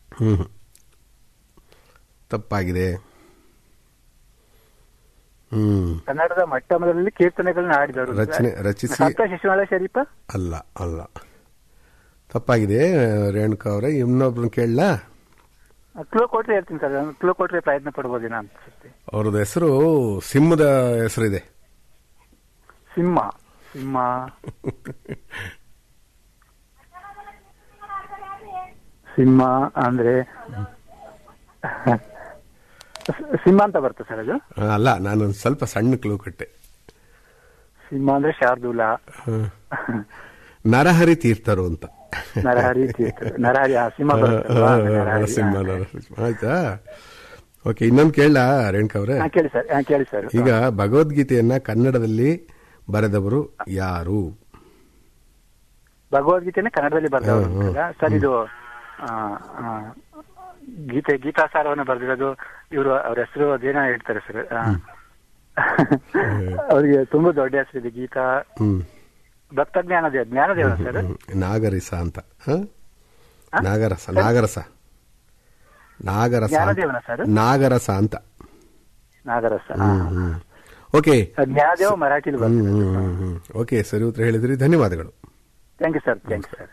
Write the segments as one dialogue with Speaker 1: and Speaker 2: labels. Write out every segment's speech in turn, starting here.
Speaker 1: ಹ್ಮ್ ತಪ್ಪಾಗಿದೆ ಹ್ಮ್
Speaker 2: ಕನ್ನಡದ ಮೊಟ್ಟಮೊದಲಲ್ಲಿ ಕೀರ್ತನೆಗಳನ್ನ ಆಡಿದವರು
Speaker 1: ರಚನೆ ರಚಿಸಿ
Speaker 2: ಸಪ್ತ ಶಿಶುನಾಳ ಶರೀಫ
Speaker 1: ಅಲ್ಲ ಅಲ್ಲ ತಪ್ಪಾಗಿದೆ ರೇಣುಕಾ ಅವರೇ ಇನ್ನೊಬ್ರನ್ನ ಕೇಳಲಾ
Speaker 2: ಕ್ಲೂ ಕೊಟ್ರೆ ಹೇಳ್ತೀನಿ ಸರ್ ಕ್ಲೂ ಕೊಟ್ರೆ ಪ್ರಯತ್ನ ಪಡ್ಬೋದೇನೋ ಅನ್ಸುತ್ತೆ
Speaker 1: ಅವ್ರದ್ದು ಹೆಸರು ಸಿಂಹದ ಹೆಸರಿದೆ
Speaker 2: ಸಿಂಹ ಸಿಂಹ ಸಿಂಹ ಅಂದ್ರೆ ಸಿಂಹ ಅಂತ ಬರುತ್ತೆ ಸರ್ ಅದು
Speaker 1: ಆ, ಅಲ್ಲ ನಾನು ಒಂದ್ ಸ್ವಲ್ಪ ಸಣ್ಣ ಕ್ಲೂ ಕೊಟ್ಟೆ
Speaker 2: ಸಿಂಹ ಅಂದ್ರೆ ಶಾರ್ದೂಲ
Speaker 1: ಹ್ಮ್. ನರಹರಿ ತೀರ್ಥರು ಅಂತ
Speaker 2: ನರಹರಿ ತೀರ್ಥ ನರಹರಿ ಆ ಸಿಂಹ ಬರುತ್ತಲ್ವಾ? ನರಹರಿ,
Speaker 1: ಸಿಂಹ
Speaker 2: ಹಾ.
Speaker 1: ನರಸಿಂಹ. ಆಯ್ತಾ ಓಕೆ ಇನ್ನೊಂದು ಕೇಳಲಾ ರೇಣುಕಾ ಅವರೇ
Speaker 2: ಹಾ, ಕೇಳಿ ಸರ್ ಹಾ, ಕೇಳಿ ಸರ್
Speaker 1: ಈಗ ಭಗವದ್ಗೀತೆಯನ್ನ ಕನ್ನಡದಲ್ಲಿ ಬರೆದವರು ಯಾರು
Speaker 2: ಭಗವದ್ಗೀತೆನ ಕನ್ನಡದಲ್ಲಿ ಬರ್ದವರು
Speaker 1: ಹ್ಮ್, ಹ್ಮ್.
Speaker 2: ಸರ್ ಇದು ಆ, ಆ, ಗೀತೆ ಗೀತಾಸಾರವನ್ನು ಬರೆದಿರೋದು ಇವರು ಅವ್ರ ಹೆಸರು ಅದೇನೋ ಹೇಳ್ತಾರೆ ಸರ್ ಆ, ಅವ್ರಿಗೆ ತುಂಬಾ ದೊಡ್ಡ ಹೆಸರಿದೆ ಗೀತಾ
Speaker 1: ಹ್ಮ್
Speaker 2: ದತ್ತಜ್ಞಾನದೇವ ಜ್ಞಾನದೇವ ಸರ್
Speaker 1: ಹ್ಮ್. ನಾಗರಿಸ ಅಂತ ಹ? ನಾಗರಸ ನಾಗರಸ ನಾಗರಸ ಅಂತ.
Speaker 2: ಜ್ಞಾನದೇವನ ಸರ್
Speaker 1: ನಾಗರಸ ಅಂತ
Speaker 2: ನಾಗರಸ
Speaker 1: ಹ್ಮ್, ಹ್ಮ್. ಓಕೆ
Speaker 2: ಜ್ಞಾನದೇವ ಮರಾಠಿಲಿ
Speaker 1: ಹ್ಮ್,
Speaker 2: ಬರ್ತದೆ
Speaker 1: ಹ್ಮ್, ಹ್ಮ್, ಹ್ಮ್. ಓಕೆ ಸರಿ ಉತ್ತರ ಹೇಳಿದ್ರಿ ಧನ್ಯವಾದಗಳು
Speaker 2: thank you sir thank you sir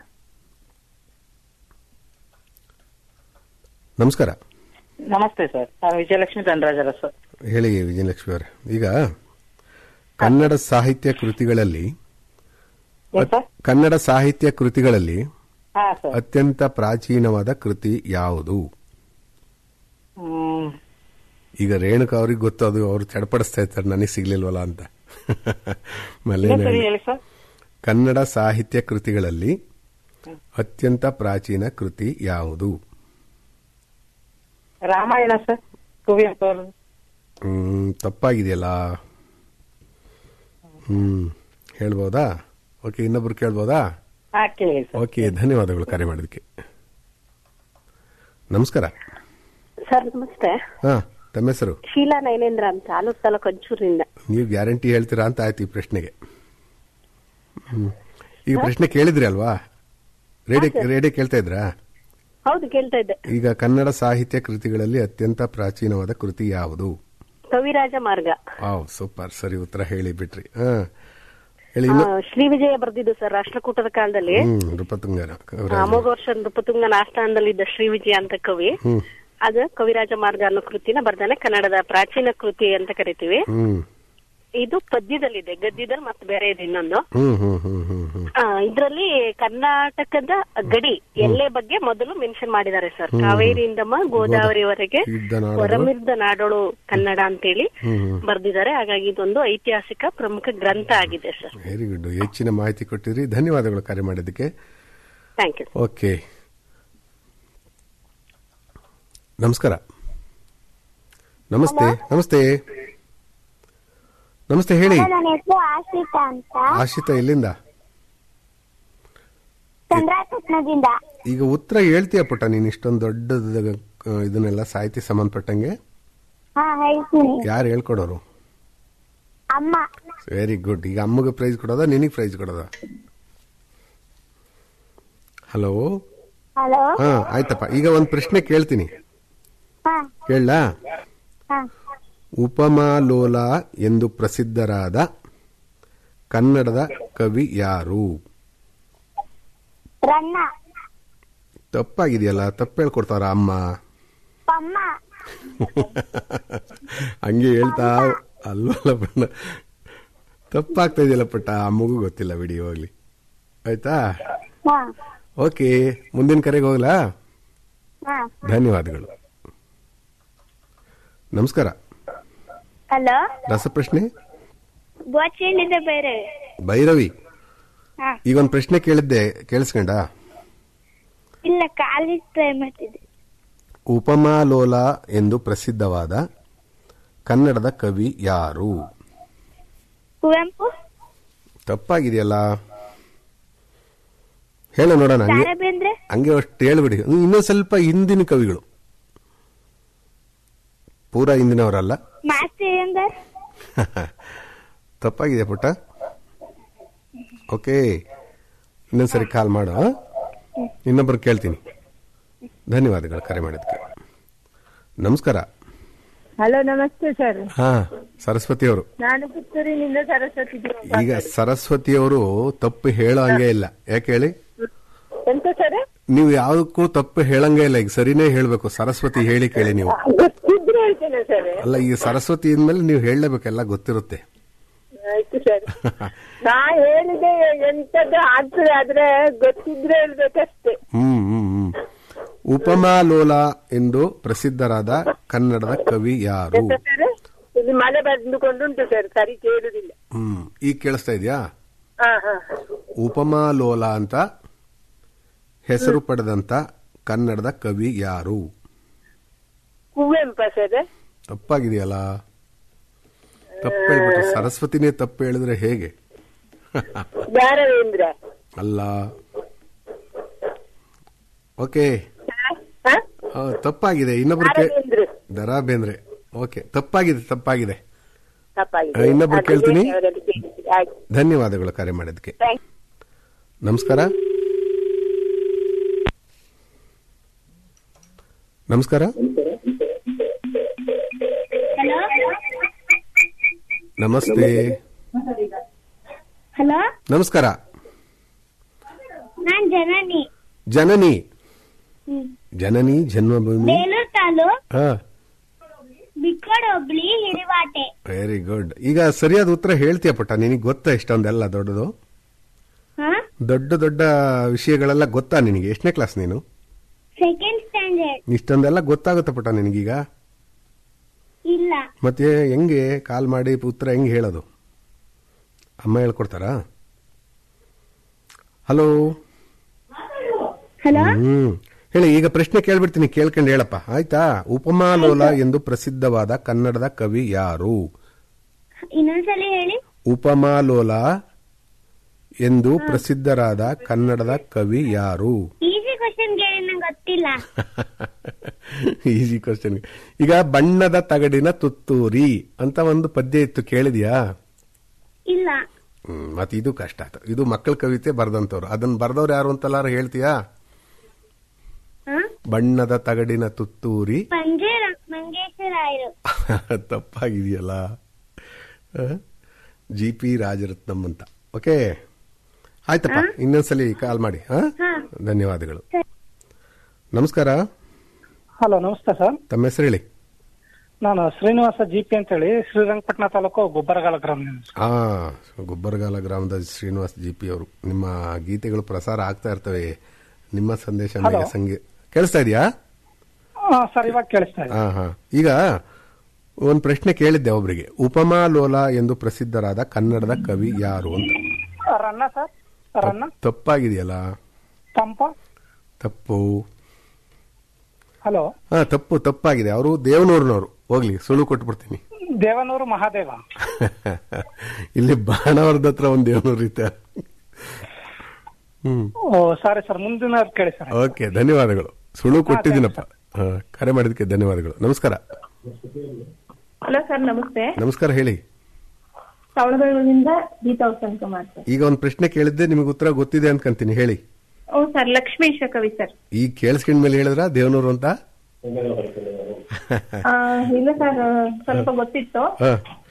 Speaker 1: ನಮಸ್ಕಾರ
Speaker 3: ನಮಸ್ತೆ ಸರ್ ನಾನು ವಿಜಯಲಕ್ಷ್ಮಿ ಧನರಾಜರ ಸರ್
Speaker 1: ಹೇಳಿ ವಿಜಯಲಕ್ಷ್ಮಿ ಅವರೇ ಈಗ ಕನ್ನಡ ಸಾಹಿತ್ಯ ಕೃತಿಗಳಲ್ಲಿ
Speaker 3: ಏನ್ ಸರ್
Speaker 1: ಕನ್ನಡ ಸಾಹಿತ್ಯ ಕೃತಿಗಳಲ್ಲಿ
Speaker 3: ಹಾ ಸರ್
Speaker 1: ಅತ್ಯಂತ ಪ್ರಾಚೀನವಾದ ಕೃತಿ ಯಾವುದು
Speaker 3: ಹ್ಮ್
Speaker 1: ಈಗ ರೇಣುಕಾ ಅವ್ರಿಗೆ ಗೊತ್ತು ಅದು ಅವ್ರು ಚಡಪಡಿಸ್ತಾ ಇರ್ತಾರೆ ನನಗೆ ಸಿಗ್ಲಿಲ್ವಲ್ಲ ಅಂತ ಮಲ್ಲೇನ
Speaker 3: ಇನ್ನೊಂದ್ಸರಿ
Speaker 1: ಹೇಳಿ.
Speaker 3: ಹೇಳಿ ಸರ್
Speaker 1: ಕನ್ನಡ ಸಾಹಿತ್ಯ ಕೃತಿಗಳಲ್ಲಿ ಅತ್ಯಂತ ಪ್ರಾಚೀನ ಕೃತಿ ಯಾವುದು
Speaker 3: ರಾಮಾಯಣ ಸರ್ ಕುವೆಂಪು ಅವರು
Speaker 1: ಹ್ಮ್ ತಪ್ಪಾಗಿದೆಯಲ್ಲ ಹ್ಮ್ ಹೇಳ್ಬೋದಾ ಓಕೆ ಇನ್ನೊಬ್ರು ಕೇಳ್ಬೋದಾ
Speaker 3: ಹಾ ಕೇಳಿ ಸರ್
Speaker 1: ಓಕೆ ಧನ್ಯವಾದಗಳು ಕರೆ ಮಾಡೋದಕ್ಕೆ ನಮಸ್ಕಾರ
Speaker 4: ಸರ್ ನಮಸ್ತೆ
Speaker 1: ಹಾ ತಮ್ಮ ಹೆಸರು
Speaker 4: ಶೀಲಾ ನಯನೇಂದ್ರ ಅಂತ ಆಲೂರು ತಾಲೂಕು ಅಂಚೂರಿಂದ
Speaker 1: ನೀವು ಗ್ಯಾರಂಟಿ ಹೇಳ್ತೀರಾ ಅಂತ ಆಯ್ತು ಈ ಪ್ರಶ್ನೆಗೆ ಹ್ಮ್. ಈಗ ಪ್ರಶ್ನೆ ಕೇಳಿದ್ರಿ ಅಲ್ವಾ ರೇಡಿಯೋ ರೇಡಿಯೋ ಕೇಳ್ತಾ ಇದ್ರಾ
Speaker 4: ಹೌದು ಕೇಳ್ತಾ ಇದ್ದೆ
Speaker 1: ಈಗ ಕನ್ನಡ ಸಾಹಿತ್ಯ ಕೃತಿಗಳಲ್ಲಿ ಅತ್ಯಂತ ಪ್ರಾಚೀನವಾದ ಕೃತಿ ಯಾವುದು
Speaker 4: ಕವಿರಾಜ ಮಾರ್ಗ
Speaker 1: ವಾವ್ ಸೂಪರ್ ಸರಿ ಉತ್ತರ ಹೇಳಿ ಬಿಟ್ರಿ ಹಾ ಹೇಳಿ
Speaker 4: ಆ,
Speaker 1: ಇನ್ನು
Speaker 4: ಶ್ರೀ ವಿಜಯ ಬರೆದಿದ್ದು ಸರ್ ರಾಷ್ಟ್ರಕೂಟದ ಕಾಲದಲ್ಲಿ
Speaker 1: ಹ್ಮ್ ನೃಪತುಂಗನ ಕವಿರಾಜ.
Speaker 4: ಅಮೋಘ ವರ್ಷ ನೃಪತುಂಗನ ಆಸ್ಥಾನದಲ್ಲಿದ್ದ ಶ್ರೀ ವಿಜಯ ಅಂತ ಕವಿ
Speaker 1: ಹ್ಮ್
Speaker 4: ಅದು ಕವಿರಾಜ ಮಾರ್ಗ ಅನ್ನೋ ಕೃತಿನ ಬರ್ದಾನೆ ಕನ್ನಡದ ಪ್ರಾಚೀನ ಕೃತಿ ಅಂತ ಕರಿತೀವಿ
Speaker 1: ಹ್ಮ್
Speaker 4: ಇದು ಪದ್ಯದಲ್ಲಿದೆ ಗದ್ಯದಲ್ಲಿ ಮತ್ತೆ ಬೇರೆ ಇದೆ ಇನ್ನೊಂದು
Speaker 1: ಹ್ಮ್ ಹ್ಮ್ ಹ್ಮ್ ಹ್ಮ್ ಹ್ಮ್
Speaker 4: ಆ, ಇದ್ರಲ್ಲಿ ಕರ್ನಾಟಕದ ಗಡಿ ಎಲ್ಲೆ ಬಗ್ಗೆ ಮೊದಲು ಮೆನ್ಷನ್ ಮಾಡಿದ್ದಾರೆ ಸರ್ ಕಾವೇರಿಯಿಂದಮ್ಮ ಗೋದಾವರಿವರೆಗೆ
Speaker 1: ಇದ್ದ ನಾಡಗಳು.
Speaker 4: ಹೊರಮಿದ್ದ ನಾಡೋಳು ಕನ್ನಡ ಅಂತೇಳಿ
Speaker 1: ಹ್ಮ್ ಹ್ಮ್
Speaker 4: ಬರ್ದಿದ್ದಾರೆ ಹಾಗಾಗಿ ಇದೊಂದು ಐತಿಹಾಸಿಕ ಪ್ರಮುಖ ಗ್ರಂಥ ಆಗಿದೆ ಸರ್
Speaker 1: ವೆರಿ ಗುಡ್ ಹೆಚ್ಚಿನ ಮಾಹಿತಿ ಕೊಟ್ಟಿರಿ ಧನ್ಯವಾದಗಳು ಕರೆ ಮಾಡಿದ್ದಕ್ಕೆ
Speaker 4: ಥ್ಯಾಂಕ್ ಯು
Speaker 1: ಓಕೆ ನಮಸ್ಕಾರ ನಮಸ್ತೆ ನಮಸ್ತೆ ನಮಸ್ತೆ ಹೇಳಿ
Speaker 5: ನನ್ನ ಹೆಸರು ಆಶ್ರಿತಾ ಅಂತ
Speaker 1: ಆಶಿತಾ ಎಲ್ಲಿಂದ
Speaker 5: ಚಂದ್ರಾಪಟ್ಟಣದಿಂದ
Speaker 1: ಈಗ ಉತ್ತರ ಹೇಳ್ತೀಯ ಪುಟ್ಟ ನೀನು ಇಷ್ಟೊಂದು ದೊಡ್ಡದ ಆ, ಇದನ್ನೆಲ್ಲ ಸಾಹಿತಿ ಸಂಬಂಧಪಟ್ಟಂಗೆ
Speaker 5: ಹಾ ಹೇಳ್ತೀನಿ
Speaker 1: ಯಾರು ಹೇಳ್ಕೊಡೋರು
Speaker 5: ಅಮ್ಮ
Speaker 1: ವೆರಿ ಗುಡ್ ಈಗ ಅಮ್ಮಗೆ ಪ್ರೈಸ್ ಕೊಡೋದಾ ನಿನಗೆ ಪ್ರೈಸ್ ಕೊಡೋದಾ ಹಲೋ
Speaker 5: ಹಲೋ
Speaker 1: ಹಾ ಆಯ್ತಪ್ಪ ಈಗ ಒಂದು ಪ್ರಶ್ನೆ ಕೇಳ್ತೀನಿ
Speaker 5: ಹಾ
Speaker 1: ಕೇಳಲಾ
Speaker 5: ಹಾ
Speaker 1: ಉಪಮಾಲೋಲ ಎಂದು ಪ್ರಸಿದ್ಧರಾದ ಕನ್ನಡದ ಕವಿ ಯಾರು
Speaker 5: ರನ್ನ
Speaker 1: ತಪ್ಪಾಗಿದೆಯಲ್ಲ ತಪ್ಪು ಹೇಳ್ಕೊಡ್ತಾರ ಅಮ್ಮ
Speaker 5: ಪಮ್ಮ
Speaker 1: ಹಂಗೆ ಹೇಳ್ತಾ ಅಲ್ವಲ್ಲ ಬಣ್ಣ ತಪ್ಪಾಗ್ತಾ ಇದೆಯಲ್ಲ ಪುಟ್ಟ ಅಮ್ಮಗೂ ಗೊತ್ತಿಲ್ಲ ಬಿಡಿ ಹೋಗ್ಲಿ ಆಯ್ತಾ
Speaker 5: ಹಾ
Speaker 1: ಓಕೆ ಮುಂದಿನ ಕರೆಗೆ ಹೋಗ್ಲಾ
Speaker 5: ಹಾ
Speaker 1: ಧನ್ಯವಾದಗಳು ನಮಸ್ಕಾರ
Speaker 5: ಹಲೋ
Speaker 1: ರಸಪ್ರಶ್ನೆ
Speaker 5: ಬೋಚೇನಿದೆ ಬೇರೆ
Speaker 1: ಭೈರವಿ
Speaker 5: ಹಾ
Speaker 1: ಈಗ ಒಂದು ಪ್ರಶ್ನೆ ಕೇಳಿದ್ದೆ ಕೇಳಿಸ್ಕೊಂಡ
Speaker 5: ಇಲ್ಲ ಕಾಲೇಜ್ ಟ್ರೈ ಮಾಡ್ತಿದ್ದೆ
Speaker 1: ಉಪಮಾಲೋಲ ಎಂದು ಪ್ರಸಿದ್ಧವಾದ ಕನ್ನಡದ ಕವಿ ಯಾರು
Speaker 5: ಕುವೆಂಪು
Speaker 1: ತಪ್ಪಾಗಿದೆಯಲ್ಲ ಹೇಳ ನೋಡೋಣ ಹಂಗೆ
Speaker 5: ದಾರಬೇಂದ್ರೆ
Speaker 1: ಹಂಗೆ ಅಷ್ಟು ಹೇಳ್ಬಿಡಿ ಇನ್ನೂ ಸ್ವಲ್ಪ ಹಿಂದಿನ ಕವಿಗಳು ಪೂರಾ ಹಿಂದಿನವರಲ್ಲ
Speaker 5: ಮಾಸ್ತಿ ಅಯ್ಯಂಗಾರ್
Speaker 1: ತಪ್ಪಾಗಿದೆ ಪುಟ್ಟ ಓಕೆ ಇನ್ನೊಂದ್ಸರಿ ಕಾಲ್ ಮಾಡು ಆ? ಇನ್ನೊಬ್ರು ಕೇಳ್ತೀನಿ ಧನ್ಯವಾದಗಳು ಕರೆ ಮಾಡಿದ್ದಕ್ಕೆ ನಮಸ್ಕಾರ
Speaker 6: ಹಲೋ ನಮಸ್ತೆ ಸರ್
Speaker 1: ಹಾ ಸರಸ್ವತಿ ಅವರು
Speaker 6: ನಾನು ಪುತ್ತೂರಿನಿಂದ ಸರಸ್ವತಿ ದೇವ.
Speaker 1: ಈಗ ಸರಸ್ವತಿ ಅವರು ತಪ್ಪು ಹೇಳೋ ಹಂಗೆ ಇಲ್ಲ ಯಾಕೆ ಹೇಳಿ
Speaker 6: ಎಂತ ಸರ್
Speaker 1: ನೀವು ಯಾವುದಕ್ಕೂ ತಪ್ಪು ಹೇಳಂಗೆ ಇಲ್ಲ ಈಗ ಸರಿನೇ ಹೇಳ್ಬೇಕು ಸರಸ್ವತಿ ಹೇಳಿ ಕೇಳಿ ನೀವು
Speaker 6: ಗೊತ್ತಿದ್ರೆ ಹೇಳ್ತೇನೆ ಸರ್
Speaker 1: ಅಲ್ಲ ಈ ಸರಸ್ವತಿ ಇಂದ್ಮೇಲೆ ನೀವು ಹೇಳಲೇಬೇಕೆಲ್ಲ ಗೊತ್ತಿರುತ್ತೆ
Speaker 6: ಆಯ್ತು ಸರ್ ನಾ ಹೇಳಿದೆ ಎಂತದ್ದು ಆಗ್ತದೆ ಆದ್ರೆ ಗೊತ್ತಿದ್ರೆ ಹೇಳ್ಬೇಕಷ್ಟೇ
Speaker 1: ಹ್ಮ್ ಹ್ಮ್ ಹ್ಮ್ ಉಪಮಾಲೋಲ ಎಂದು ಪ್ರಸಿದ್ಧರಾದ ಕನ್ನಡದ ಕವಿ ಯಾರು
Speaker 6: ಎಂತ ಸರ್ ಇಲ್ಲಿ ಮಳೆ ಬಂದುಕೊಂಡುಂಟು ಸರ್ ಸರಿ ಕೇಳುದಿಲ್ಲ
Speaker 1: ಹ್ಮ್ ಈಗ ಕೇಳಿಸ್ತಾ ಇದೆಯಾ
Speaker 6: ಹಾ ಹಾ
Speaker 1: ಉಪಮಾಲೋಲ ಅಂತ ಹೆಸರು ಪಡೆದಂತ ಕನ್ನಡದ ಕವಿ ಯಾರು
Speaker 6: ಕುವೆಂಪ ಸರ್
Speaker 1: ತಪ್ಪಾಗಿದೆಯಲ್ಲ ತಪ್ಪು ಹೇಳ್ಬಿಟ್ರೆ ಸರಸ್ವತಿನೇ ತಪ್ಪು ಹೇಳಿದ್ರೆ ಹೇಗೆ
Speaker 6: ಧಾರವೇಂದ್ರ
Speaker 1: ಅಲ್ಲ ಓಕೆ
Speaker 6: ಹಾ
Speaker 1: ಆ, ತಪ್ಪಾಗಿದೆ ಇನ್ನೊಬ್ರು ಕೇ
Speaker 6: ಧಾರವೇಂದ್ರ
Speaker 1: ದರಾ ಬೇಂದ್ರೆ ಓಕೆ ತಪ್ಪಾಗಿದೆ ತಪ್ಪಾಗಿದೆ
Speaker 6: ತಪ್ಪಾಗಿದೆ
Speaker 1: ಆ, ಇನ್ನೊಬ್ರು
Speaker 6: ಅದು
Speaker 1: ಕೇಳ್ತೀನಿ.
Speaker 6: ಬೇರೆಯವರಲ್ಲಿ ಕೇಳಿಸಿ. ಆಯ್ತು
Speaker 1: ಧನ್ಯವಾದಗಳು ಕರೆ ಮಾಡಿದ್ದಕ್ಕೆ
Speaker 6: ಥ್ಯಾಂಕ್ಸ್
Speaker 1: ನಮಸ್ಕಾರ ನಮಸ್ಕಾರ ನಮಸ್ತೆ
Speaker 5: ಹಲೋ
Speaker 1: ನಮಸ್ಕಾರ
Speaker 5: ನಾನ್ ಜನನಿ
Speaker 1: ಜನನಿ
Speaker 5: ಹ್ಮ್.
Speaker 1: ಜನನಿ ಜನ್ಮಭೂಮಿ
Speaker 5: ಬೇಲೂರು ತಾಲೂಕ್
Speaker 1: ಹಾ
Speaker 5: ಬಿಕ್ಕಡ್ ಹೋಬ್ಳಿ ಹಿರಿವಾಟೆ
Speaker 1: ವೆರಿ ಗುಡ್ ಈಗ ಸರಿಯಾದ ಉತ್ತರ ಹೇಳ್ತೀಯ ಪುಟ್ಟ ನಿನಗೆ ಗೊತ್ತಾ ಇಷ್ಟೊಂದೆಲ್ಲ ದೊಡ್ಡದು
Speaker 5: ಹಾ
Speaker 1: ದೊಡ್ಡ ದೊಡ್ಡ ವಿಷಯಗಳೆಲ್ಲ ಗೊತ್ತಾ ನಿನಗೆ ಎಷ್ಟನೇ ಕ್ಲಾಸ್ ನೀನು
Speaker 5: ಸೆಕೆಂಡ್ ಸ್ಟ್ಯಾಂಡರ್ಡ್
Speaker 1: ಇಷ್ಟೊಂದೆಲ್ಲ ಗೊತ್ತಾಗುತ್ತಾ ಪುಟ್ಟ ನಿನಗೀಗ
Speaker 5: ಇಲ್ಲ
Speaker 1: ಮತ್ತೆ ಹೆಂಗೆ ಕಾಲ್ ಮಾಡಿ ಉತ್ತರ ಹೆಂಗೆ ಹೇಳೋದು ಅಮ್ಮ ಹೇಳ್ಕೊಡ್ತಾರಾ ಹಲೋ
Speaker 5: ಹಲೋ
Speaker 1: ಹ್ಮ್ ಹೇಳಿ ಈಗ ಪ್ರಶ್ನೆ ಕೇಳ್ಬಿಡ್ತೀನಿ ಕೇಳ್ಕೊಂಡು ಹೇಳಪ್ಪ ಆಯ್ತಾ ಉಪಮಾಲೋಲ ಎಂದು ಪ್ರಸಿದ್ಧವಾದ ಕನ್ನಡದ ಕವಿ ಯಾರು
Speaker 5: ಇನ್ನೊಂದ್ಸಲಿ ಹೇಳಿ
Speaker 1: ಉಪಮಾಲೋಲ ಎಂದು ಪ್ರಸಿದ್ಧರಾದ ಕನ್ನಡದ ಕವಿ ಯಾರು
Speaker 5: ಈಸಿ ಕ್ವಶನ್ ಕೇಳಿ ನಂಗೆ ಗೊತ್ತಿಲ್ಲ
Speaker 1: ಈಸಿ ಕ್ವಶನ್ ಈಗ ಬಣ್ಣದ ತಗಡಿನ ತುತ್ತೂರಿ ಅಂತ ಒಂದು ಪದ್ಯ ಇತ್ತು ಕೇಳಿದ್ಯಾ
Speaker 5: ಇಲ್ಲ
Speaker 1: ಹ್ಮ್, ಮತ್ತೆ ಇದು ಕಷ್ಟ ಆಯ್ತು ಇದು ಮಕ್ಕಳ ಕವಿತೆ ಬರ್ದಂತವ್ರು ಅದನ್ನ ಬರ್ದವ್ರು ಯಾರು ಅಂತೆಲ್ಲಾರು ಹೇಳ್ತೀಯಾ
Speaker 5: ಹಾ
Speaker 1: ಬಣ್ಣದ ತಗಡಿನ ತುತ್ತೂರಿ
Speaker 5: ಪಂಜೆ ಮಂಗೇಶ್ವರಾಯರು
Speaker 1: ತಪ್ಪಾಗಿದೆಯಲ್ಲ ಜಿ ಪಿ ರಾಜರತ್ನಂ ಅಂತ ಓಕೆ ಆಯ್ತಪ್ಪ ಇನ್ನೊಂದ್ಸಲಿ ಕಾಲ್ ಮಾಡಿ ಹಾ
Speaker 5: ಹಾ.
Speaker 1: ಧನ್ಯವಾದಗಳು ನಮಸ್ಕಾರ
Speaker 2: ಹಲೋ ನಮಸ್ತೆ ಸರ್
Speaker 1: ತಮ್ಮ ಹೆಸರು ಹೇಳಿ
Speaker 2: ನಾನು ಶ್ರೀನಿವಾಸ ಜಿ ಪಿ ಅಂತ ಹೇಳಿ ಶ್ರೀರಂಗಪಟ್ಟಣ ತಾಲೂಕು ಗೊಬ್ಬರಗಾಲ ಗ್ರಾಮದಿಂದ
Speaker 1: ಆ ಗೊಬ್ಬರಗಾಲ ಗ್ರಾಮದ ಶ್ರೀನಿವಾಸ್ ಜಿ ಪಿ ಅವರು ನಿಮ್ಮ ಗೀತೆಗಳು ಪ್ರಸಾರ ಆಗ್ತಾ ಇರ್ತವೆ ನಿಮ್ಮ ಸಂದೇಶ
Speaker 2: Hello.
Speaker 1: ನನಗೆ ಸಂಗೀತ ಕೇಳಿಸ್ತಾ ಇದೆಯಾ
Speaker 2: ಹಾ ಸರ್ ಇವಾಗ ಕೇಳಿಸ್ತಾ ಇದೆ
Speaker 1: ಹಾ ಹಾ ಈಗ ಒಂದು ಪ್ರಶ್ನೆ ಕೇಳಿದ್ದೆ ಒಬ್ಬರಿಗೆ ಉಪಮಾಲೋಲ ಎಂದು ಪ್ರಸಿದ್ಧರಾದ ಕನ್ನಡದ ಕವಿ ಯಾರು ಅಂತ
Speaker 2: ರನ್ನ ಸರ್ ರನ್ನ
Speaker 1: ತಪ್ಪಾಗಿದೆಯಲ್ಲ
Speaker 2: ತಂಪ
Speaker 1: ತಪ್ಪು
Speaker 2: ಹಲೋ
Speaker 1: ಹಾ ತಪ್ಪು ತಪ್ಪಾಗಿದೆ ಅವರು ದೇವನೂರಿನವರು ಹೋಗ್ಲಿ ಸುಳ್ಳು ಕೊಟ್ಬಿಡ್ತೀನಿ
Speaker 2: ದೇವನೂರು ಮಹಾದೇವ
Speaker 1: ಇಲ್ಲಿ ಬಾಣವರದ ಹತ್ರ ಒಂದು ದೇವನೂರು ಇತ್ತು ಹ್ಮ್
Speaker 2: ಓ ಸಾರಿ ಸರ್ ಮುಂದಿನ ಕೇಳಿ ಸರ್
Speaker 1: ಓಕೆ ಧನ್ಯವಾದಗಳು ಸುಳ್ಳು ಕೊಟ್ಟಿದ್ದೀನಪ್ಪ ಹಾ, ಕರೆ ಮಾಡಿದಕ್ಕೆ ಧನ್ಯವಾದಗಳು ನಮಸ್ಕಾರ
Speaker 7: ಹಲೋ ಸರ್ ನಮಸ್ತೆ
Speaker 1: ನಮಸ್ಕಾರ ಹೇಳಿ
Speaker 7: ಸವಳಬೆಳಗುಳಿಂದ ಗೀತಾ ಉಸನ್ ಕುಮಾರ್ ಸರ್
Speaker 1: ಈಗ ಒಂದು ಪ್ರಶ್ನೆ ಕೇಳಿದ್ದೆ ನಿಮಗೆ ಉತ್ತರ ಗೊತ್ತಿದೆ ಅನ್ಕಂತೀನಿ ಹೇಳಿ
Speaker 7: ಓ ಸರ್ ಲಕ್ಷ್ಮೀಶ ಕವಿ ಸರ್
Speaker 1: ಈಗ ಕೇಳಿಸ್ಕೊಂಡ ಮೇಲೆ ಹೇಳಿದ್ರ ದೇವನೂರು ಅಂತ
Speaker 7: ಆ, ಇಲ್ಲ ಸರ್ ಸ್ವಲ್ಪ ಗೊತ್ತಿತ್ತು
Speaker 1: ಹಾ.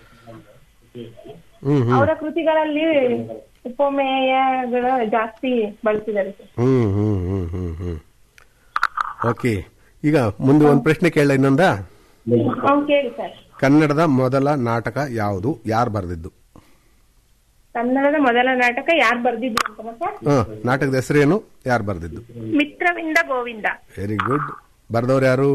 Speaker 1: ಹ್ಮ್ ಹ್ಮ್
Speaker 7: ಅವರ ಕೃತಿಗಳಲ್ಲಿ ಉಪಮೇಯಗಳು ಜಾಸ್ತಿ ಬಳಸಿದ್ದಾರೆ ಸರ್
Speaker 1: ಹ್ಮ್ ಹ್ಮ್ ಹ್ಮ್ ಹ್ಮ್ ಹ್ಮ್ ಓಕೆ ಈಗ ಮುಂದೆ ಒಂದು ಪ್ರಶ್ನೆ ಕೇಳ ಇನ್ನೊಂದ
Speaker 7: ಅವ್ನು ಕೇಳಿ ಸರ್
Speaker 1: ಕನ್ನಡದ ಮೊದಲ ನಾಟಕ ಯಾವುದು ಯಾರು ಬರೆದಿದ್ದು
Speaker 7: ಕನ್ನಡದ ಮೊದಲ ನಾಟಕ ಯಾರು ಬರ್ದಿದ್ರು ಅಂತ ಸರ್
Speaker 1: ಹ ನಾಟಕದ ಹೆಸರೇನು ಯಾರು ಬರೆದಿದ್ದು
Speaker 7: ಮಿತ್ರವಿಂದ ಗೋವಿಂದ
Speaker 1: ವೆರಿ ಗುಡ್ ಬರ್ದವ್ರು ಯಾರು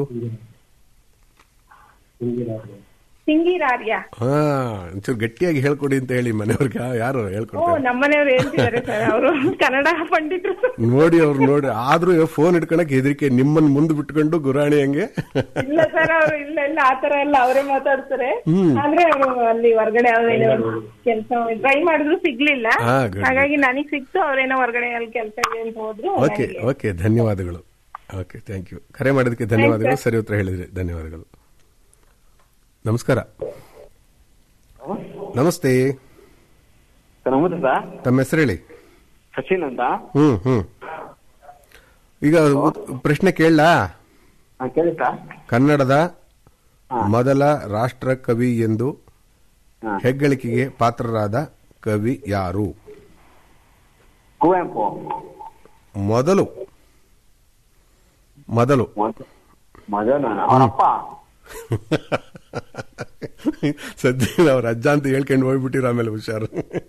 Speaker 7: ಸಿಂಗಿರಾರ್ಯ
Speaker 1: ಹಾ ಒಂಚೂರು ಗಟ್ಟಿಯಾಗಿ ಹೇಳ್ಕೊಡಿ ಅಂತ ಹೇಳಿ ಮನೆಯವ್ರಿಗೆ ಯಾರು
Speaker 7: ಓ
Speaker 1: ಹೇಳ್ಕೊಡ್ತಾರೆ
Speaker 7: ನಮ್ಮನೆಯವ್ರು ಹೇಳ್ತಿದ್ದಾರೆ ಸರ್ ಅವರು ಕನ್ನಡ ಪಂಡಿತರು
Speaker 1: ನೋಡಿ ಅವ್ರು ನೋಡಿ ಆದ್ರೂ ಫೋನ್ ಇಟ್ಕೊಳಕ್ ಹೆದರಿಕೆ ನಿಮ್ಮನ್ನ ಮುಂದೆ ಬಿಟ್ಕೊಂಡು ಗುರಾಣಿ ಹಂಗೆ
Speaker 7: ಇಲ್ಲ ಸರ್ ಅವರು ಇಲ್ಲ ಇಲ್ಲ ಆತರ ಎಲ್ಲ ಅವರೇ ಮಾತಾಡ್ತಾರೆ
Speaker 1: ಹ್ಮ್.
Speaker 7: ಆದ್ರೆ ಅವರು ಅಲ್ಲಿ ಹೊರಗಡೆ ಅವ್ರೇನೋ ಕೆಲಸ ಟ್ರೈ ಮಾಡಿದ್ರು ಸಿಗ್ಲಿಲ್ಲ
Speaker 1: ಹಾ, good,
Speaker 7: ಹಾಗಾಗಿ ನನಗ್ ಸಿಕ್ತು ಅವ್ರೇನೋ ಹೊರಗಡೆ ಅಲ್ಲಿ ಕೆಲಸ ಇದೆ ಅಂತ ಹೋದ್ರು
Speaker 1: ಓಕೆ
Speaker 7: ನನಗೆ-
Speaker 1: ಓಕೆ ಧನ್ಯವಾದಗಳು ಓಕೆ ಥ್ಯಾಂಕ್ ಯು ಕರೆ ಮಾಡೋದಕ್ಕೆ ಧನ್ಯವಾದಗಳು ಸರಿ ಉತ್ತರ ಹೇಳಿದ್ರಿ ಧನ್ಯವಾದಗಳು ನಮಸ್ಕಾರ ನಮಸ್ತೆ
Speaker 8: ಸರ್ ನಮಸ್ತೆ ಸರ್
Speaker 1: ತಮ್ಮ ಹೆಸರು ಹೇಳಿ
Speaker 8: ಸಚಿನ್ ಅಂತ
Speaker 1: ಹ್ಮ್ ಹ್ಮ್ ಈಗ ಉತ್- ಪ್ರಶ್ನೆ ಕೇಳಲಾ
Speaker 8: ಹಾ ಕೇಳಿ ಸರ್
Speaker 1: ಕನ್ನಡದ ಮೊದಲ ರಾಷ್ಟ್ರ ಕವಿ ಎಂದು
Speaker 8: ಹಾ.
Speaker 1: ಹೆಗ್ಗಳಿಕೆಗೆ ಪಾತ್ರರಾದ ಕವಿ ಯಾರು
Speaker 8: ಕುವೆಂಪು
Speaker 1: ಮೊದಲು ಮೊದಲು
Speaker 8: ಮೊದ- ಮೊದಲು ಅವರಪ್ಪ
Speaker 1: ಸದ್ಯ ಅವ್ರ ಅಜ್ಜ ಅಂತ ಹೇಳ್ಕೊಂಡು ಹೋಗ್ಬಿಟ್ಟಿರ ಆಮೇಲೆ ಹುಷಾರು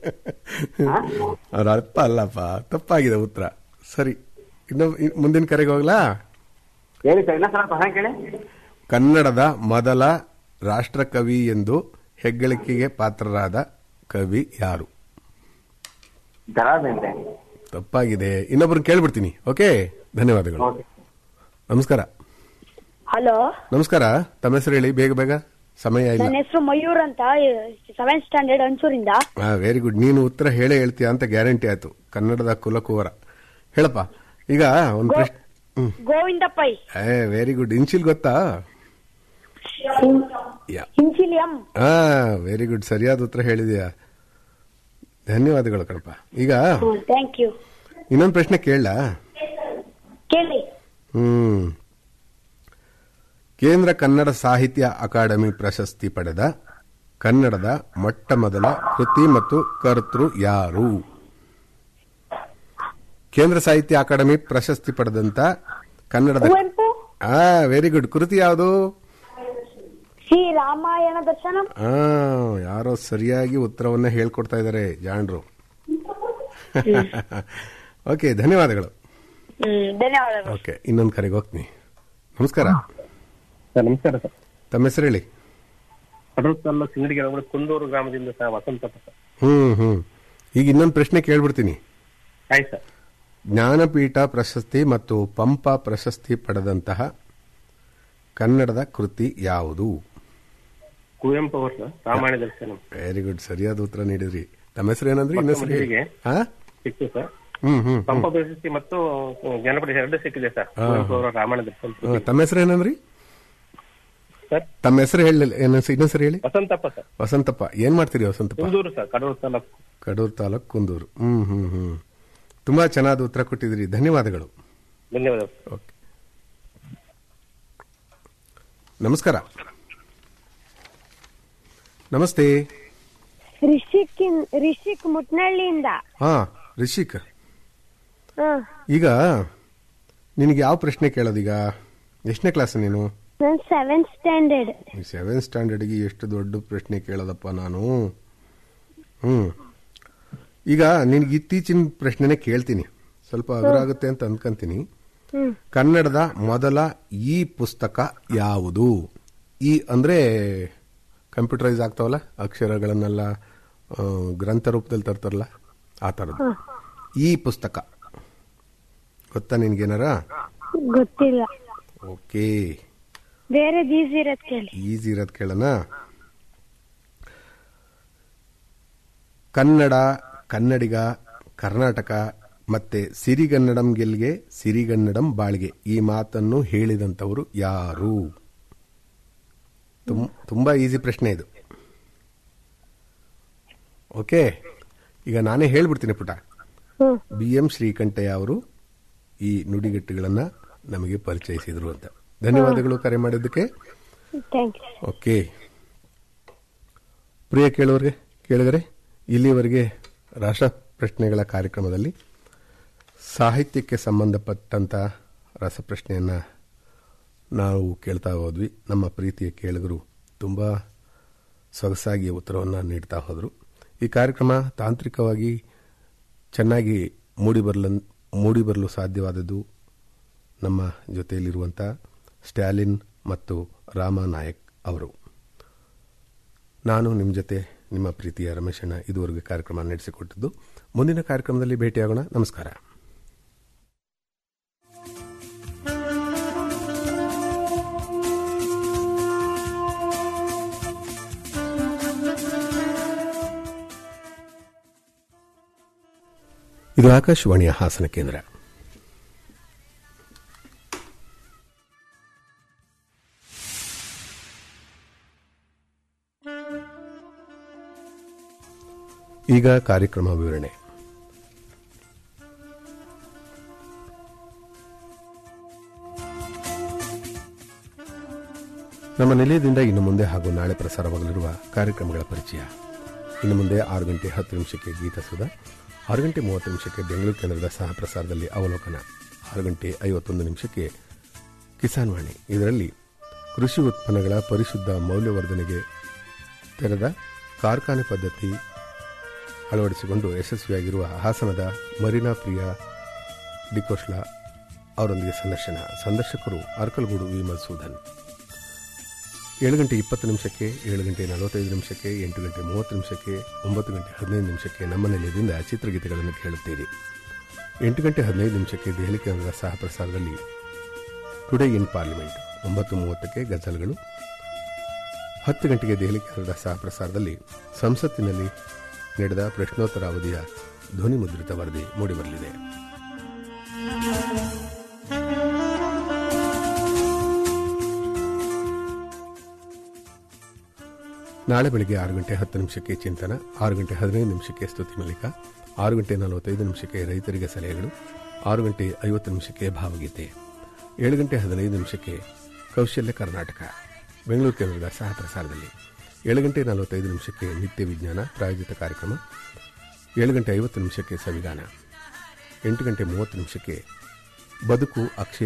Speaker 1: ಅವ್ರ ಅಪ್ಪ ಅಲ್ಲಪ್ಪ ತಪ್ಪಾಗಿದೆ ಉತ್ತರ ಸರಿ ಇನ್ನು ಇನ್- ಮುಂದಿನ ಕರೆಗೆ ಹೋಗ್ಲಾ
Speaker 8: ಹೇಳಿ ಸರ್ ಇನ್ನೊಂದ್ಸಲ ಪ್ರಶ್ನೆ ಕೇಳಿ
Speaker 1: ಕನ್ನಡದ ಮೊದಲ ರಾಷ್ಟ್ರಕವಿ ಎಂದು ಹೆಗ್ಗಳಿಕೆಗೆ ಪಾತ್ರರಾದ ಕವಿ ಯಾರು
Speaker 8: ದರಾಬೇಂದ್ರೆ
Speaker 1: ತಪ್ಪಾಗಿದೆ ಇನ್ನೊಬ್ರನ್ನ ಕೇಳ್ಬಿಡ್ತೀನಿ ಓಕೆ ಧನ್ಯವಾದಗಳು
Speaker 8: ಓಕೆ
Speaker 1: ನಮಸ್ಕಾರ
Speaker 9: ಹಲೋ
Speaker 1: ನಮಸ್ಕಾರ ತಮ್ಮ ಹೆಸರು ಹೇಳಿ ಬೇಗ ಬೇಗ ಸಮಯ ಇಲ್ಲ
Speaker 9: ನನ್ನ ಹೆಸರು ಮಯೂರ್ ಅಂತ ಸೆವೆಂತ್ ಸ್ಟ್ಯಾಂಡರ್ಡ್ ಅಂಚೂರಿಂದ
Speaker 1: ವೆರಿ ಗುಡ್ ನೀನು ಉತ್ತರ ಹೇಳೇ ಹೇಳ್ತೀಯ ಅಂತ ಗ್ಯಾರಂಟಿ ಆಯ್ತು ಕನ್ನಡದ ಕುಲಕುವರ ಹೇಳಪ್ಪ ಈಗ ಒಂದು ಪ್ರಶ್ನೆ ಹ್ಮ್
Speaker 9: ಗೋವಿಂದ ಪೈ
Speaker 1: ಏ ವೆರಿ ಗುಡ್ ಇನ್ಶಿಲ್ ಗೊತ್ತಾ ಯಾ
Speaker 9: ಹಿಂಚಿಲಿಯಂ
Speaker 1: ಹಾ ವೆರಿ ಗುಡ್ ಸರಿಯಾದ ಉತ್ತರ ಹೇಳಿದೀಯಾ ಧನ್ಯವಾದಗಳು ಕಣಪ್ಪ ಈಗ
Speaker 9: ಥ್ಯಾಂಕ್ ಯು
Speaker 1: ಇನ್ನೊಂದು ಪ್ರಶ್ನೆ ಕೇಳಲಾ
Speaker 9: ಕೇಳಿ
Speaker 1: ಹ್ಮ್ ಕೇಂದ್ರ ಕನ್ನಡ ಸಾಹಿತ್ಯ ಅಕಾಡೆಮಿ ಪ್ರಶಸ್ತಿ ಪಡೆದ ಕನ್ನಡದ ಮೊಟ್ಟ ಮೊದಲ ಕೃತಿ ಮತ್ತು ಕರ್ತೃ ಯಾರು ಕೇಂದ್ರ ಸಾಹಿತ್ಯ ಅಕಾಡೆಮಿ ಪ್ರಶಸ್ತಿ ಪಡೆದಂತ ಕನ್ನಡದ
Speaker 9: ಕುವೆಂಪು
Speaker 1: ಆ ವೆರಿ ಗುಡ್ ಕೃತಿ ಯಾವುದು
Speaker 9: ಶ್ರೀ ರಾಮಾಯಣ ದರ್ಶನಂ
Speaker 1: ಆ ಯಾರೋ ಸರಿಯಾಗಿ ಉತ್ತರವನ್ನ ಹೇಳ್ಕೊಡ್ತಾ ಇದ್ದಾರೆ ಜಾಣ್ರು ಓಕೆ ಧನ್ಯವಾದಗಳು
Speaker 9: ಹ್ಮ್ ಧನ್ಯವಾದಗಳು
Speaker 1: ಓಕೆ ಇನ್ನೊಂದು ಕರೆಗೆ ಹೋಗ್ತೀನಿ ನಮಸ್ಕಾರ
Speaker 10: ಸರ್ ನಮಸ್ಕಾರ ಸರ್
Speaker 1: ತಮ್ಮ ಹೆಸರು ಹೇಳಿ
Speaker 10: ಕಡೂರು ತಾಲೂಕು ಸಿಂಗಡಿಗೆ ಹೋಗ್ಬಿಟ್ಟು ಕುಂದೂರು ಗ್ರಾಮದಿಂದ ಸರ್ ವಸಂತಪ್ಪ ಸರ್
Speaker 1: ಹ್ಮ್ ಹ್ಮ್ ಈಗ ಇನ್ನೊಂದು ಪ್ರಶ್ನೆ ಕೇಳ್ಬಿಡ್ತೀನಿ
Speaker 10: ಆಯ್ತು ಸರ್
Speaker 1: ಜ್ಞಾನಪೀಠ ಪ್ರಶಸ್ತಿ ಮತ್ತು ಪಂಪ ಪ್ರಶಸ್ತಿ ಪಡೆದಂತಹ ಕನ್ನಡದ ಕೃತಿ ಯಾವುದು
Speaker 10: ಕುವೆಂಪು ಅವರು ಸರ್ ರಾಮಾಯಣ ದರ್ಶನ
Speaker 1: ವೆರಿ ಗುಡ್ ಸರಿಯಾದ ಉತ್ತರ ನೀಡಿದ್ರಿ ತಮ್ಮ ಹೆಸರು ಏನಂದ್ರಿ ಇನ್ನೊಂದು ಸರಿ ಹೇಳಿ.
Speaker 10: ಮೊದಲಿಗೆ
Speaker 1: ಹಾ
Speaker 10: ಸಿಕ್ತು ಸರ್
Speaker 1: ಹ್ಮ್ ಹ್ಮ್
Speaker 10: ಪಂಪ ಪ್ರಶಸ್ತಿ ಮತ್ತು ಜನಪದ ಎರಡು ಸಿಕ್ಕಿದೆ ಸರ್
Speaker 1: ಹಾ.
Speaker 10: ಕುವೆಂಪು ಅವರ ರಾಮಾಯಣ ದರ್ಶನ
Speaker 1: ಹಾ, ತಮ್ಮ ಹೆಸರು ಏನಂದ್ರಿ
Speaker 10: ಸರ್
Speaker 1: ತಮ್ಮ ಹೆಸರು ಹೇಳಿ ಇನ್ನೊಂದ್ಸರಿ ಹೇಳಿ
Speaker 10: ವಸಂತಪ್ಪ ಸರ್
Speaker 1: ವಸಂತಪ್ಪ ಏನ್ ಮಾಡ್ತೀರಿ ವಸಂತಪ್ಪ
Speaker 10: ಕುಂದೂರು ಸರ್ ಕಡೂರು ತಾಲೂಕು
Speaker 1: ಕಡೂರು ತಾಲೂಕು ಕುಂದೂರು ಹ್ಮ್ ಹ್ಮ್ ಹ್ಮ್ ತುಂಬಾ ಚೆನ್ನಾದ ಉತ್ತರ ಕೊಟ್ಟಿದ್ರಿ ಧನ್ಯವಾದಗಳು
Speaker 10: ಧನ್ಯವಾದ
Speaker 1: ಓಕೆ ನಮಸ್ಕಾರ ನಮಸ್ತೆ
Speaker 9: ರಿಷಿಕ್ ರಿಷಿಕ್ ಮುಟ್ನಳ್ಳಿಯಿಂದ
Speaker 1: ಹಾ ರಿಷಿಕ್
Speaker 9: ಹ
Speaker 1: ಈಗ ನಿನಗೆ ಯಾವ ಪ್ರಶ್ನೆ ಕೇಳೋದೀಗ ಎಷ್ಟನೇ ಕ್ಲಾಸ್ ನೀನು
Speaker 9: ನಾನು ಸೆವೆಂತ್ ಸ್ಟ್ಯಾಂಡರ್ಡ್
Speaker 1: ಸೆವೆಂತ್ ಸ್ಟ್ಯಾಂಡರ್ಡ್ಗೆ ಎಷ್ಟು ದೊಡ್ಡ ಪ್ರಶ್ನೆ ಕೇಳೋದಪ್ಪ ನಾನು ಹ್ಮ್ ಈಗ ನಿನಗೆ ಇತ್ತೀಚಿನ ಪ್ರಶ್ನೆನೇ ಕೇಳ್ತೀನಿ ಸ್ವಲ್ಪ ಅದುರಾಗುತ್ತೆ ಅಂತ ಅನ್ಕೊಂತೀನಿ
Speaker 9: ಹ್ಮ್
Speaker 1: ಕನ್ನಡದ ಮೊದಲ ಈ ಪುಸ್ತಕ ಯಾವುದು ಈ ಅಂದ್ರೆ ಕಂಪ್ಯೂಟರೈಸ್ ಆಗ್ತಾವಲ್ಲ ಅಕ್ಷರಗಳನ್ನೆಲ್ಲ ಆ, ಗ್ರಂಥ ರೂಪದಲ್ಲಿ ತರ್ತಾರಲ್ಲ ಆ ಥರದ್ದು ಈ ಪುಸ್ತಕ ಗೊತ್ತಾ ನಿನ್ಗೇನಾರ
Speaker 9: ಗೊತ್ತಿಲ್ಲ
Speaker 1: ಓಕೆ
Speaker 9: ಬೇರೆ ಈಸಿ ಇರೋದ್ ಕೇಳಿ
Speaker 1: ಈಸಿ ಇರೋದು ಕೇಳೋಣ ಕನ್ನಡ ಕನ್ನಡಿಗ ಕರ್ನಾಟಕ ಮತ್ತೆ ಸಿರಿಗನ್ನಡಂ ಗೆಲ್ಗೆ ಸಿರಿಗನ್ನಡಂ ಬಾಳ್ಗೆ ಈ ಮಾತನ್ನು ಹೇಳಿದಂಥವರು ಯಾರು ತುಂ- ತುಂಬಾ ಈಸಿ ಪ್ರಶ್ನೆ ಇದು ಓಕೆ ಈಗ ನಾನೇ ಹೇಳ್ಬಿಡ್ತೀನಿ ಪುಟ
Speaker 9: ಹ್ಮ್
Speaker 1: ಬಿ ಎಂ ಶ್ರೀಕಂಠಯ್ಯ ಅವರು ಈ ನುಡಿಗಟ್ಟುಗಳನ್ನ ನಮಗೆ ಪರಿಚಯಿಸಿದ್ರು ಅಂತ ಧನ್ಯವಾದಗಳು ಕರೆ ಮಾಡಿದ್ದಕ್ಕೆ
Speaker 9: ಥ್ಯಾಂಕ್ ಯು
Speaker 1: ಓಕೆ ಪ್ರಿಯ ಕೇಳುವರಿಗೆ ಕೇಳಿದರೆ ಇಲ್ಲಿವರೆಗೆ ರಾಷ್ಟ್ರ ಪ್ರಶ್ನೆಗಳ ಕಾರ್ಯಕ್ರಮದಲ್ಲಿ ಸಾಹಿತ್ಯಕ್ಕೆ ಸಂಬಂಧಪಟ್ಟಂತ ರಸಪ್ರಶ್ನೆಯನ್ನು ನಾವು ಕೇಳ್ತಾ ಹೋದ್ವಿ ನಮ್ಮ ಪ್ರೀತಿಯ ಕೇಳುಗರು ತುಂಬ ಸೊಗಸಾಗಿ ಉತ್ತರವನ್ನು ನೀಡ್ತಾ ಹೋದರು ಈ ಕಾರ್ಯಕ್ರಮ ತಾಂತ್ರಿಕವಾಗಿ ಚೆನ್ನಾಗಿ ಮೂಡಿಬರಲ ಮೂಡಿಬರಲು ಸಾಧ್ಯವಾದದ್ದು ನಮ್ಮ ಜೊತೆಯಲ್ಲಿರುವಂಥ ಸ್ಟ್ಯಾಲಿನ್ ಮತ್ತು ರಾಮನಾಯಕ್ ಅವರು ನಾನು ನಿಮ್ಮ ಜೊತೆ ನಿಮ್ಮ ಪ್ರೀತಿಯ ರಮೇಶಣ್ಣ ಇದುವರೆಗೆ ಕಾರ್ಯಕ್ರಮ ನಡೆಸಿಕೊಟ್ಟಿದ್ದು ಮುಂದಿನ ಕಾರ್ಯಕ್ರಮದಲ್ಲಿ ಭೇಟಿಯಾಗೋಣ ನಮಸ್ಕಾರ ಇದು ಆಕಾಶವಾಣಿಯ ಹಾಸನ ಕೇಂದ್ರ ಈಗ ಕಾರ್ಯಕ್ರಮ ವಿವರಣೆ ನಮ್ಮ ನಿಲಯದಿಂದ ಇನ್ನು ಮುಂದೆ ಹಾಗೂ ನಾಳೆ ಪ್ರಸಾರವಾಗಲಿರುವ ಕಾರ್ಯಕ್ರಮಗಳ ಪರಿಚಯ ಇನ್ನು ಮುಂದೆ ಆರು ಗಂಟೆ ಹತ್ತು ನಿಮಿಷಕ್ಕೆ ಗೀತಸುಧ ಆರು ಗಂಟೆ ಮೂವತ್ತು ನಿಮಿಷಕ್ಕೆ ಬೆಂಗಳೂರು ಕೇಂದ್ರದ ಸಹ ಪ್ರಸಾರದಲ್ಲಿ ಅವಲೋಕನ ಆರು ಗಂಟೆ ಐವತ್ತೊಂದು ನಿಮಿಷಕ್ಕೆ ಕಿಸಾನ್ ವಾಣಿ ಇದರಲ್ಲಿ ಕೃಷಿ ಉತ್ಪನ್ನಗಳ ಪರಿಶುದ್ಧ ಮೌಲ್ಯವರ್ಧನೆಗೆ ತೆರೆದ ಕಾರ್ಖಾನೆ ಪದ್ಧತಿ ಅಳವಡಿಸಿಕೊಂಡು ಯಶಸ್ವಿಯಾಗಿರುವ ಹಾಸನದ ಮರೀನಾ ಪ್ರಿಯಾ ಡಿಕೋಶ್ಲಾ ಅವರೊಂದಿಗೆ ಸಂದರ್ಶನ ಸಂದರ್ಶಕರು ಅರ್ಕಲ್ಗೂಡು ವಿ ಮಧುಸೂದನ್ ಏಳು ಗಂಟೆ ಇಪ್ಪತ್ತು ನಿಮಿಷಕ್ಕೆ ಏಳು ಗಂಟೆ ನಲವತ್ತೈದು ನಿಮಿಷಕ್ಕೆ ಎಂಟು ಗಂಟೆ ಮೂವತ್ತು ನಿಮಿಷಕ್ಕೆ ಒಂಬತ್ತು ಗಂಟೆ ಹದಿನೈದು ನಿಮಿಷಕ್ಕೆ ನಮ್ಮ ನಿಲಯದಿಂದ ಚಿತ್ರಗೀತೆಗಳನ್ನು ಕೇಳುತ್ತೀರಿ ಎಂಟು ಗಂಟೆ ಹದಿನೈದು ನಿಮಿಷಕ್ಕೆ ದೆಹಲಿ ಕೇಂದ್ರದ ಸಹ ಪ್ರಸಾರದಲ್ಲಿ ಟುಡೇ ಇನ್ ಪಾರ್ಲಿಮೆಂಟ್ ಒಂಬತ್ತು ಮೂವತ್ತಕ್ಕೆ ಗಜಲ್ಗಳು ಹತ್ತು ಗಂಟೆಗೆ ದೆಹಲಿ ಕೇಂದ್ರದ ಸಹ ಪ್ರಸಾರದಲ್ಲಿ ಸಂಸತ್ತಿನಲ್ಲಿ ನಡೆದ ಪ್ರಶ್ನೋತ್ತರ ಅವಧಿಯ ಧ್ವನಿ ಮುದ್ರಿತ ವರದಿ ಮೂಡಿಬರಲಿದೆ ನಾಳೆ ಬೆಳಗ್ಗೆ ಆರು ಗಂಟೆ ಹತ್ತು ನಿಮಿಷಕ್ಕೆ ಚಿಂತನ ಆರು ಗಂಟೆ ಹದಿನೈದು ನಿಮಿಷಕ್ಕೆ ಸ್ತುತಿ ಮಲ್ಲಿಕ ಆರು ಗಂಟೆ ನಲವತ್ತೈದು ನಿಮಿಷಕ್ಕೆ ರೈತರಿಗೆ ಸಲಹೆಗಳು ಆರು ಗಂಟೆ ಐವತ್ತು ನಿಮಿಷಕ್ಕೆ ಭಾವಗೀತೆ ಏಳು ಗಂಟೆ ಹದಿನೈದು ನಿಮಿಷಕ್ಕೆ ಕೌಶಲ್ಯ ಕರ್ನಾಟಕ ಬೆಂಗಳೂರು ಕೇಂದ್ರದ ಸಹ ಪ್ರಸಾರದಲ್ಲಿ ಏಳು ಗಂಟೆ ನಲವತ್ತೈದು ನಿಮಿಷಕ್ಕೆ ನಿತ್ಯ ವಿಜ್ಞಾನ ಪ್ರಾಯೋಜಿತ ಕಾರ್ಯಕ್ರಮ ಏಳು ಗಂಟೆ ಐವತ್ತು ನಿಮಿಷಕ್ಕೆ ಸಂವಿಧಾನ ಎಂಟು ಗಂಟೆ ಮೂವತ್ತು ನಿಮಿಷಕ್ಕೆ ಬದುಕು ಅಕ್ಷಯ